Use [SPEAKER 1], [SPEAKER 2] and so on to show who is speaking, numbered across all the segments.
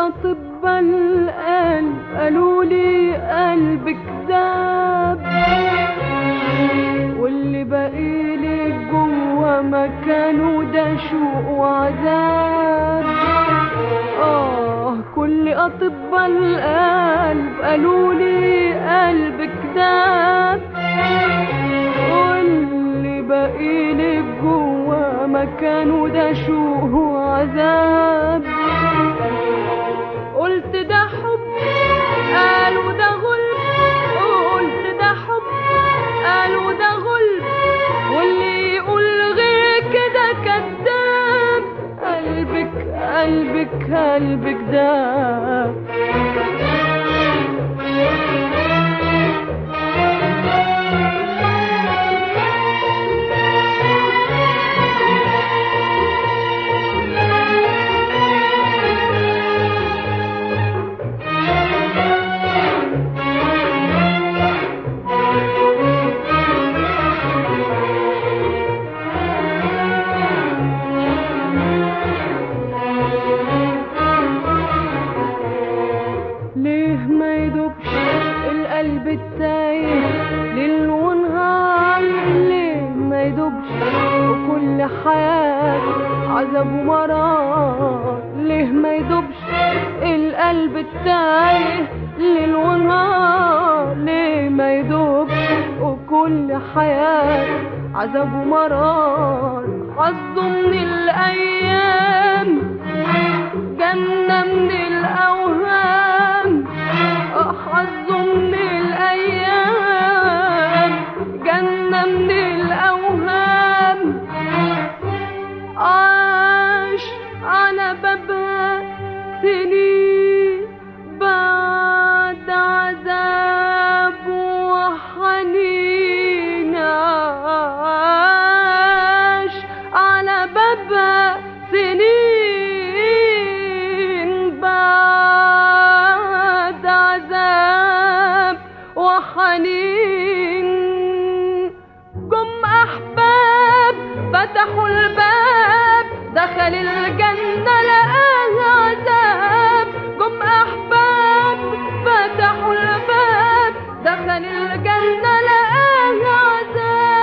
[SPEAKER 1] أطباء القلب قالوا لي قلبك داب واللي باقي لي جوا مكانه ده شوق وعذاب آه كل أطباء القلب قالوا لي قلبك داب واللي باقي لي جوا مكانه ده شوق وعذاب قلت ده حب قالوا ده غلب قلت ده حب قالوا ده غلب واللي يقول غير كده كذاب قلبك قلبك قلبك ده ليه ما يدوبش القلب التايه ليل ونهار ليه ما يدوبش وكل حياته عذاب ومرار ليه ما يدوبش القلب التايه ليل ونهار ليه ما يدوبش وكل حياته عذاب ومرار حظه من الأيام جنة من الأوهام حظه من الأيام جنة من الأوهام عاش على بابها سنين بعد عذاب وحنين عاش على بابها سنين بعد عذاب وحنين جم أحباب فتحوا الباب دخل الجنة لقاها عذاب جم أحباب فتحوا الباب دخل الجنة لقاها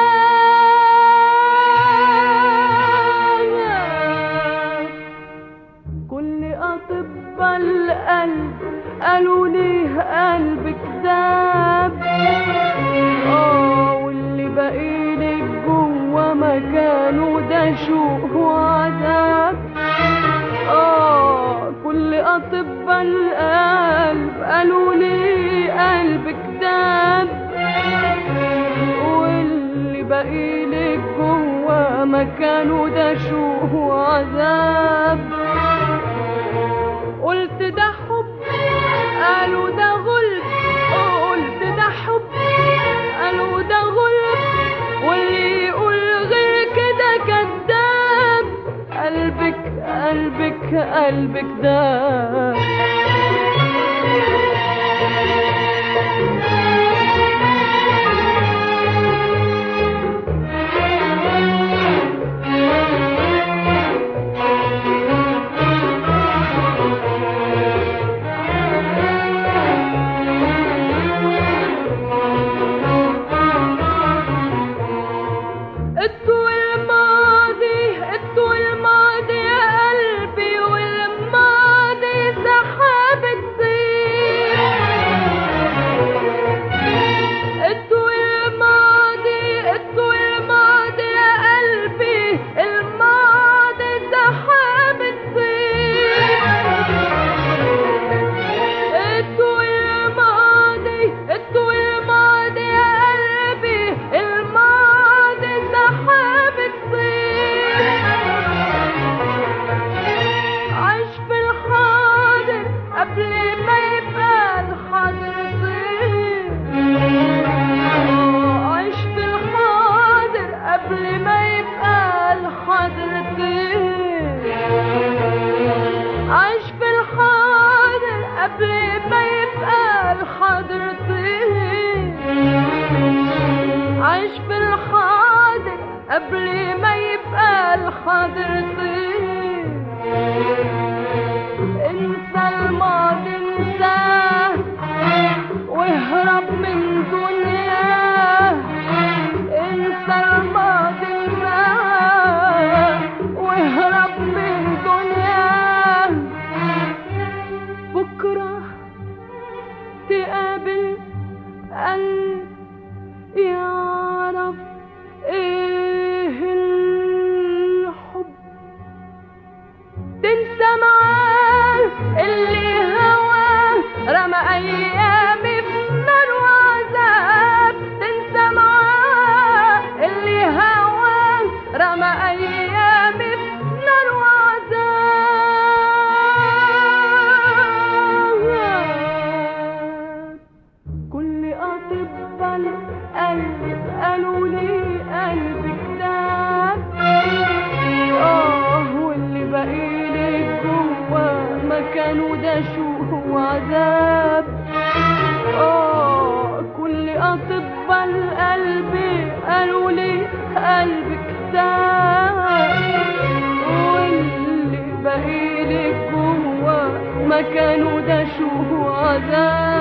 [SPEAKER 1] عذاب كل أطباء القلب قالوا ليه قلبك داب اه واللي باقي لك جوا مكانه ده شوق وعذاب اه كل أطباء القلب قالوا لي قلبك داب واللي باقي لك جوا مكانه ده شوق وعذاب قلت ده حب قالوا ده غلب قلت ده حب قالوا ده غلب واللي يقول غير كده كذاب قلبك قلبك قلبك ده ادوا الماضي ادوا الماضي يا قلبي والماضي سحاب وعذاب